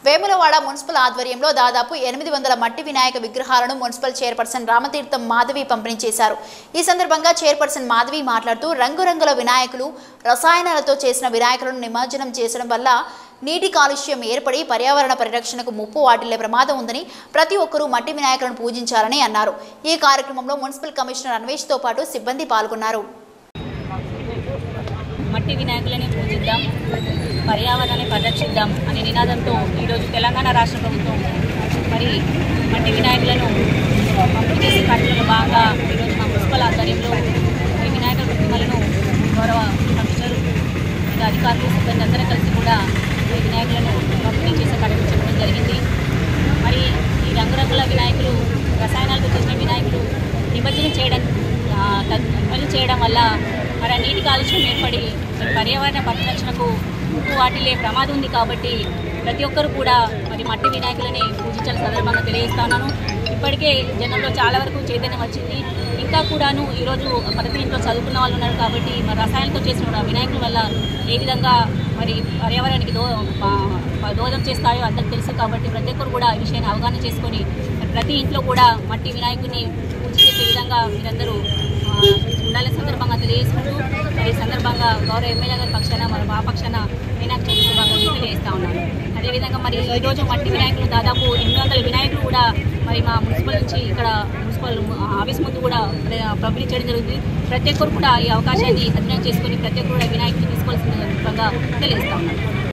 Vemulawada municipal ఆధ్వర్యంలో దాదాపు ఎనిమిది వందల మట్టి వినాయక విగ్రహాలను మున్సిపల్ చైర్పర్సన్ రామతీర్థం మాధవి పంపిణీ చేశారు ఈ సందర్భంగా చైర్పర్సన్ మాధవి మాట్లాడుతూ రంగురంగుల వినాయకులు రసాయనాలతో చేసిన వినాయకులను నిమజ్జనం చేసడం వల్ల నీటి కాలుష్యం ఏర్పడి పర్యావరణ పరిరక్షణకు ముప్పు వాటిల్లే ప్రమాదం ఉందని ప్రతి ఒక్కరూ మట్టి వినాయకులను పూజించాలని అన్నారు ఈ కార్యక్రమంలో మున్సిపల్ కమిషనర్ అన్వేష్తో పాటు సిబ్బంది పాల్గొన్నారు మట్టి వినాయకులని పూజిద్దాం పర్యావరణాన్ని పరిరక్షిద్దాం అనే నినాదంతో ఈరోజు తెలంగాణ రాష్ట్ర ప్రభుత్వం మరి మట్టి వినాయకులను పంపిణీ చేసే కార్యక్రమంలో భాగంగా ఈరోజు మా మున్సిపల్ ఆధ్వర్యంలో ఈ వినాయక ప్రతిమలను గౌరవ కమిషనర్ ఇంకా అధికారులు సిబ్బంది అందరూ కలిసి కూడా ఈ వినాయకులను పంపిణీ చేసే కార్యక్రమం చెప్పడం జరిగింది మరి ఈ రంగురంగుల వినాయకులు రసాయనాలతో చేసిన వినాయకులు నిమజ్జనం చేయడం ఆ, తగ్- నిమజ్జనం చేయడం వల్ల మరి ఆ నీటి కాలుష్యం ఏర్పడి మరి పర్యావరణ పరిరక్షణకు ముప్పు వాటిల్లే ప్రమాదం ఉంది కాబట్టి ప్రతి ఒక్కరు కూడా మరి మట్టి వినాయకులని పూజించాలని సందర్భంగా తెలియజేస్తున్నాను ఇప్పటికే జనంలో చాలా వరకు చైతన్యం వచ్చింది ఇంకా కూడాను ఈరోజు ప్రతి ఇంట్లో చదువుకున్న వాళ్ళు ఉన్నారు కాబట్టి మరి రసాయనాలతో చేసిన వినాయకుల వల్ల ఏ విధంగా మరి పర్యావరణానికి దో ప- దోహదం చేస్తాయో అందరికి తెలుసు కాబట్టి ప్రతి ఒక్కరు కూడా ఈ విషయాన్ని అవగాహన చేసుకొని మరి ప్రతి ఇంట్లో కూడా మట్టి వినాయకుడిని పూజ చేసే విధంగా మీరందరూ ఆ, ఉండాలని సందర్భంగా తెలియజేసుకుంటూ మరి ఈ సందర్భంగా గౌరవ ఎమ్మెల్యే గారి పక్షాన మరి మా పక్షాన వినాయక చవితి శుభాకాంక్షలు తెలియజేస్తా ఉన్నాను అదేవిధంగా మరి ఈరోజు మట్టి వినాయకులు దాదాపు ఎనిమిది వందల వినాయకులు కూడా మరి మా మున్సిపల్ నుంచి ఇక్కడ మున్సిపల్ ఆఫీస్ ముందు కూడా పంపిణీ చేయడం జరుగుతుంది ప్రతి ఒక్కరు కూడా ఈ అవకాశాన్ని సద్వినియోగం చేసుకొని ప్రతి ఒక్కరు కూడా వినాయకుడిని తీసుకోవాల్సిన తెలియజేస్తా ఉన్నాను